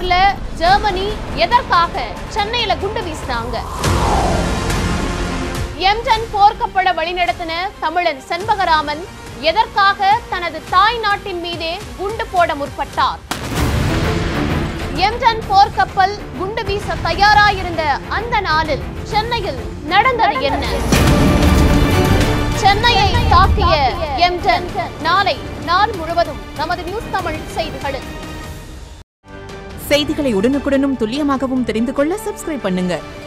போர்ல ஜெர்மனி எதற்காக சென்னையில குண்டு வீசினாங்க எம்டன் போர்க்கப்பட வழிநடத்தின தமிழன் செண்பகராமன் எதற்காக தனது தாய் நாட்டின் மீதே குண்டு போட முற்பட்டார் எம்டன் போர்க்கப்பல் குண்டு வீச தயாராயிருந்த அந்த நாளில் சென்னையில் நடந்தது என்ன சென்னையை தாக்கிய எம்டன் நாளை நாள் முழுவதும் நமது நியூஸ் தமிழ் செய்திகளில் செய்திகளை உடனுக்குடனும் துல்லியமாகவும் தெரிந்து கொள்ள சப்ஸ்கிரைப் பண்ணுங்க